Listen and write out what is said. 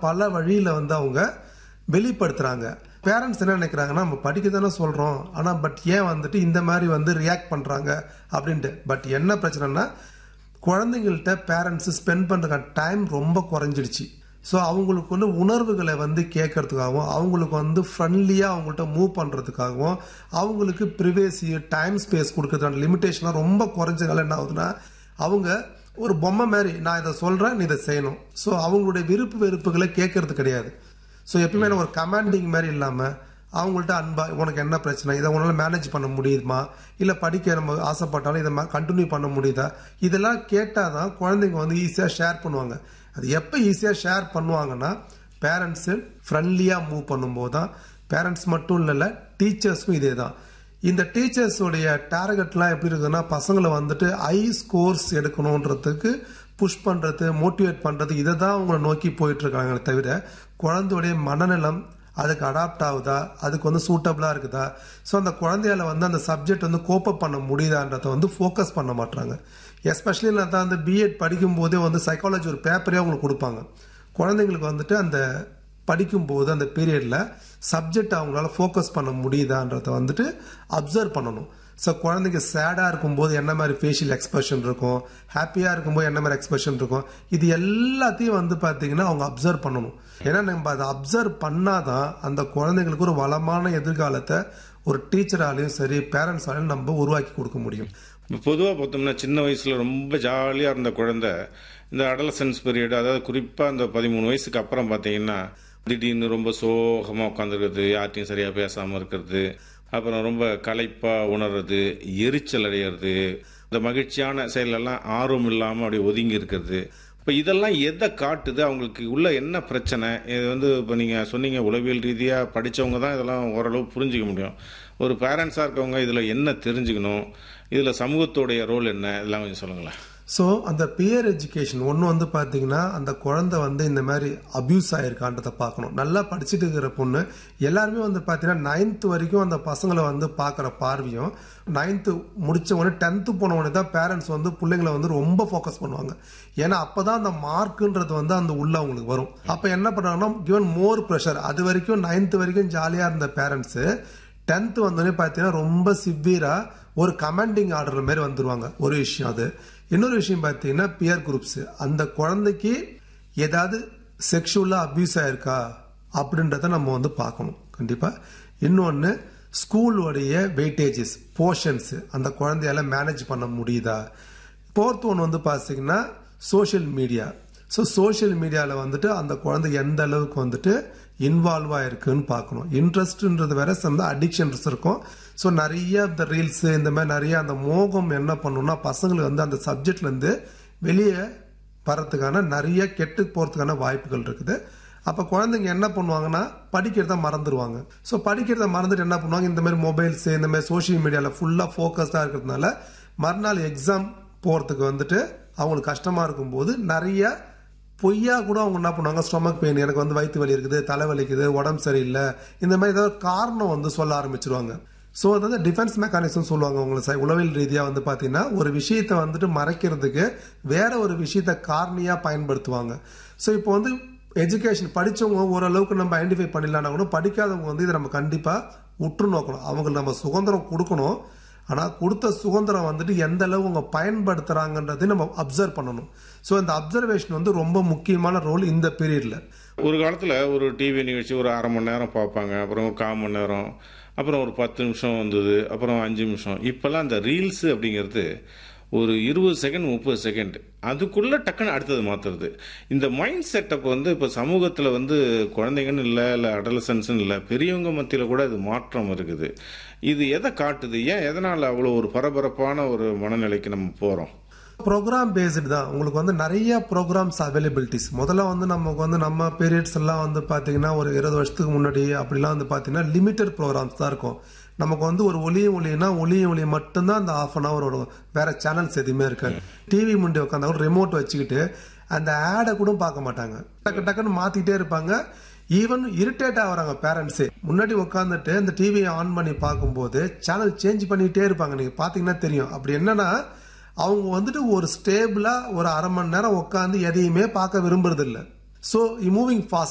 பல வழியில வந்து அவங்க வெளிப்படுத்துறாங்க பேரண்ட்ஸ் என்ன நினைக்கிறாங்கன்னா நம்ம படிக்க தானே சொல்றோம் ஆனா பட் ஏன் வந்துட்டு இந்த மாதிரி வந்து ரியாக்ட் பண்றாங்க அப்படின்ட்டு பட் என்ன பிரச்சனைனா குழந்தைங்கள்ட்ட பேரண்ட்ஸ் ஸ்பெண்ட் பண்றதுக்கான டைம் ரொம்ப குறைஞ்சிடுச்சு ஸோ அவங்களுக்கு வந்து உணர்வுகளை வந்து கேட்கறதுக்காகவும் அவங்களுக்கு வந்து ஃப்ரெண்ட்லியாக அவங்கள்ட்ட மூவ் பண்ணுறதுக்காகவும் அவங்களுக்கு ப்ரிவேசி டைம் ஸ்பேஸ் கொடுக்கறதுக்கான லிமிடேஷன்லாம் ரொம்ப குறைஞ்சதால என்ன ஆகுதுன்னா அவங்க ஒரு பொம்மை மாதிரி நான் இதை சொல்கிறேன் நீ இதை செய்யணும் ஸோ அவங்களுடைய விருப்பு வெறுப்புகளை கேட்கறது கிடையாது ஸோ எப்பயுமே நான் ஒரு கமாண்டிங் மாதிரி இல்லாமல் அவங்கள்ட்ட அன்பா உனக்கு என்ன பிரச்சனை இதை உன்னால மேனேஜ் பண்ண முடியுமா இல்லை படிக்க நம்ம ஆசைப்பட்டாலும் இதை கண்டினியூ பண்ண முடியுதா இதெல்லாம் கேட்டால் தான் குழந்தைங்க வந்து ஈஸியாக ஷேர் பண்ணுவாங்க அது எப்போ ஈஸியாக ஷேர் பண்ணுவாங்கன்னா பேரண்ட்ஸு ஃப்ரெண்ட்லியாக மூவ் பண்ணும்போது தான் பேரண்ட்ஸ் மட்டும் இல்லைல்ல டீச்சர்ஸ்க்கும் இதே தான் இந்த டீச்சர்ஸோடைய டார்கெட்லாம் எப்படி இருக்குதுன்னா பசங்களை வந்துட்டு ஐ ஸ்கோர்ஸ் எடுக்கணுன்றதுக்கு புஷ் பண்ணுறது மோட்டிவேட் பண்ணுறது இதை தான் அவங்கள நோக்கி போயிட்டு இருக்காங்களே தவிர குழந்தையுடைய மனநலம் அதுக்கு அடாப்ட் ஆகுதா அதுக்கு வந்து சூட்டபிளாக இருக்குதா ஸோ அந்த குழந்தையால வந்து அந்த சப்ஜெக்ட் வந்து கோப்பப் பண்ண முடியுதான்றதை வந்து ஃபோக்கஸ் பண்ண மாட்டாங்க எஸ்பெஷலி நான் தான் அந்த பிஎட் படிக்கும் போதே வந்து சைக்காலஜி ஒரு பேப்பரே அவங்களுக்கு கொடுப்பாங்க குழந்தைங்களுக்கு வந்துட்டு அந்த படிக்கும்போது அந்த பீரியடில் சப்ஜெக்ட் அவங்களால ஃபோக்கஸ் பண்ண முடியுதான்றத வந்துட்டு அப்சர்வ் பண்ணணும் ஸோ குழந்தைங்க சேடாக இருக்கும்போது என்ன மாதிரி ஃபேஷியல் எக்ஸ்பிரஷன் இருக்கும் ஹாப்பியாக இருக்கும்போது என்ன மாதிரி எக்ஸ்பிரஷன் இருக்கும் இது எல்லாத்தையும் வந்து பார்த்தீங்கன்னா அவங்க அப்சர்வ் பண்ணணும் ஏன்னா நம்ம அதை அப்சர்வ் பண்ணாதான் அந்த குழந்தைங்களுக்கு ஒரு வளமான எதிர்காலத்தை ஒரு டீச்சராலையும் சரி பேரண்ட்ஸாலையும் நம்ம உருவாக்கி கொடுக்க முடியும் பொதுவாக பார்த்தோம்னா சின்ன வயசில் ரொம்ப ஜாலியாக இருந்த குழந்தை இந்த அடலசன்ஸ் பீரியட் அதாவது குறிப்பாக அந்த பதிமூணு வயசுக்கு அப்புறம் பார்த்தீங்கன்னா திடீர்னு ரொம்ப சோகமாக உட்காந்துருக்கிறது யார்ட்டையும் சரியாக பேசாமல் இருக்கிறது அப்புறம் ரொம்ப களைப்பாக உணர்றது எரிச்சல் அடையிறது இந்த மகிழ்ச்சியான செயலெல்லாம் ஆர்வம் இல்லாமல் அப்படியே ஒதுங்கி இருக்கிறது இப்போ இதெல்லாம் எதை காட்டுது அவங்களுக்கு உள்ள என்ன பிரச்சனை இது வந்து இப்போ நீங்கள் சொன்னீங்க உளவியல் ரீதியாக படித்தவங்க தான் இதெல்லாம் ஓரளவு புரிஞ்சிக்க முடியும் ஒரு பேரண்ட்ஸாக இருக்கவங்க இதில் என்ன தெரிஞ்சுக்கணும் இதில் சமூகத்தோடைய ரோல் என்ன இதெல்லாம் கொஞ்சம் சொல்லுங்களேன் ஸோ அந்த பியர் எஜுகேஷன் ஒன்று வந்து பார்த்தீங்கன்னா அந்த குழந்தை வந்து இந்த மாதிரி அப்யூஸ் ஆயிருக்கான்றதை பார்க்கணும் நல்லா படிச்சுட்டு இருக்கிற பொண்ணு எல்லாருமே வந்து பார்த்தீங்கன்னா நைன்த் வரைக்கும் அந்த பசங்களை வந்து பார்க்குற பார்வையும் நைன்த்து முடிச்ச உடனே டென்த்து போன உடனே தான் பேரண்ட்ஸ் வந்து பிள்ளைங்களை வந்து ரொம்ப ஃபோக்கஸ் பண்ணுவாங்க ஏன்னா அப்பதான் அந்த மார்க்குன்றது வந்து அந்த உள்ள அவங்களுக்கு வரும் அப்போ என்ன பண்ணுறாங்கன்னா கிவன் மோர் ப்ரெஷர் அது வரைக்கும் நைன்த் வரைக்கும் ஜாலியாக இருந்த பேரண்ட்ஸு டென்த்து வந்தோடனே பார்த்தீங்கன்னா ரொம்ப சிவியராக ஒரு கமெண்டிங் ஆர்டர் மாதிரி வந்துருவாங்க ஒரு விஷயம் அது இன்னொரு விஷயம் பார்த்தீங்கன்னா பியர் குரூப்ஸ் அந்த குழந்தைக்கு ஏதாவது செக்ஷுவலாக அப்யூஸ் ஆயிருக்கா அப்படின்றத நம்ம வந்து பார்க்கணும் கண்டிப்பாக இன்னொன்று ஸ்கூலுடைய வெயிட்டேஜஸ் போர்ஷன்ஸ் அந்த குழந்தையால மேனேஜ் பண்ண முடியுதா ஃபோர்த் ஒன் வந்து பார்த்தீங்கன்னா சோஷியல் மீடியா ஸோ சோஷியல் மீடியாவில் வந்துட்டு அந்த குழந்தை எந்த அளவுக்கு வந்துட்டு இன்வால்வ் ஆயிருக்குன்னு பார்க்கணும் இன்ட்ரெஸ்ட்ன்றது வேற அந்த அடிக்ஷன்ஸ் இருக்கும் ஸோ நிறைய இந்த ரீல்ஸ் இந்த மாதிரி நிறைய அந்த மோகம் என்ன பண்ணுன்னா பசங்களுக்கு வந்து அந்த சப்ஜெக்ட்லேருந்து வெளியே வரத்துக்கான நிறைய கெட்டு போகிறதுக்கான வாய்ப்புகள் இருக்குது அப்போ குழந்தைங்க என்ன பண்ணுவாங்கன்னா படிக்கிறத மறந்துடுவாங்க ஸோ படிக்கிறத மறந்துட்டு என்ன பண்ணுவாங்க இந்த மாதிரி மொபைல்ஸ் இந்த மாதிரி சோஷியல் மீடியாவில் ஃபுல்லாக ஃபோக்கஸ்டாக இருக்கிறதுனால மறுநாள் எக்ஸாம் போகிறதுக்கு வந்துட்டு அவங்களுக்கு கஷ்டமாக இருக்கும்போது நிறைய பொய்யா கூட அவங்க என்ன பண்ணுவாங்க ஸ்டொமக் பெயின் எனக்கு வந்து வயிற்று வலி இருக்குது தலை வலிக்குது உடம்பு சரியில்லை இந்த மாதிரி ஏதாவது காரணம் வந்து சொல்ல ஆரம்பிச்சிருவாங்க ஸோ அது வந்து டிஃபென்ஸ் மெக்கானிசம் சொல்லுவாங்க உங்களுக்கு உளவியல் ரீதியாக வந்து பார்த்தீங்கன்னா ஒரு விஷயத்தை வந்துட்டு மறைக்கிறதுக்கு வேற ஒரு விஷயத்த காரணியாக பயன்படுத்துவாங்க ஸோ இப்போ வந்து எஜுகேஷன் படித்தவங்க ஓரளவுக்கு நம்ம ஐடென்டிஃபை பண்ணிடலாம்னா கூட படிக்காதவங்க வந்து இதை நம்ம கண்டிப்பாக உற்று நோக்கணும் அவங்களுக்கு நம்ம சுதந்திரம் கொடுக்கணும் ஆனால் கொடுத்த சுதந்திரம் வந்துட்டு எந்த அளவு அவங்க பயன்படுத்துகிறாங்கன்றதையும் நம்ம அப்சர்வ் பண்ணணும் ஸோ இந்த அப்சர்வேஷன் வந்து ரொம்ப முக்கியமான ரோல் இந்த பீரியடில் ஒரு காலத்தில் ஒரு டிவி நிகழ்ச்சி ஒரு அரை மணி நேரம் பார்ப்பாங்க அப்புறம் ஒரு கால் மணி நேரம் அப்புறம் ஒரு பத்து நிமிஷம் வந்தது அப்புறம் அஞ்சு நிமிஷம் இப்போல்லாம் அந்த ரீல்ஸு அப்படிங்கிறது ஒரு இருபது செகண்ட் முப்பது செகண்ட் அதுக்குள்ளே டக்குன்னு அடுத்தது மாற்றுறது இந்த மைண்ட் செட்டப் வந்து இப்போ சமூகத்தில் வந்து குழந்தைங்கன்னு இல்லை இல்லை அடலசன்ஸ்னு இல்லை பெரியவங்க மத்தியில் கூட இது மாற்றம் இருக்குது இது எதை காட்டுது ஏன் எதனால் அவ்வளோ ஒரு பரபரப்பான ஒரு மனநிலைக்கு நம்ம போகிறோம் ப்ரோக்ராம் பேஸ்டு தான் உங்களுக்கு வந்து நிறைய ப்ரோக்ராம்ஸ் அவைலபிலிட்டிஸ் முதல்ல வந்து நமக்கு வந்து நம்ம பீரியட்ஸ் எல்லாம் வந்து பார்த்தீங்கன்னா ஒரு இருபது வருஷத்துக்கு முன்னாடி அப்படிலாம் வந்து பார்த்தீங்கன்னா லிமிட்டட் ப்ரோக்ராம்ஸ் தான் இருக்கும் நமக்கு வந்து ஒரு ஒளியும் ஒளினா ஒளியும் ஒளி மட்டும்தான் அந்த ஆஃப் அன் ஹவர் வரும் வேற சேனல்ஸ் எதுவுமே இருக்காது டிவி முண்டி உட்காந்தா கூட ரிமோட் வச்சுக்கிட்டு அந்த ஆடை கூட பார்க்க மாட்டாங்க டக்கு டக்குன்னு மாத்திட்டே இருப்பாங்க ஈவன் இரிட்டேட் ஆகுறாங்க பேரண்ட்ஸே முன்னாடி உட்காந்துட்டு அந்த டிவியை ஆன் பண்ணி பார்க்கும்போது சேனல் சேஞ்ச் பண்ணிட்டே இருப்பாங்க நீங்க பாத்தீங்கன்னா தெரியும் அப்படி என்னன்னா அவங்க வந்துட்டு ஒரு ஸ்டேபிளா ஒரு அரை மணி நேரம் உட்காந்து எதையுமே பார்க்க விரும்புறது இல்லை ஸோ மூவிங் ஃபாஸ்ட்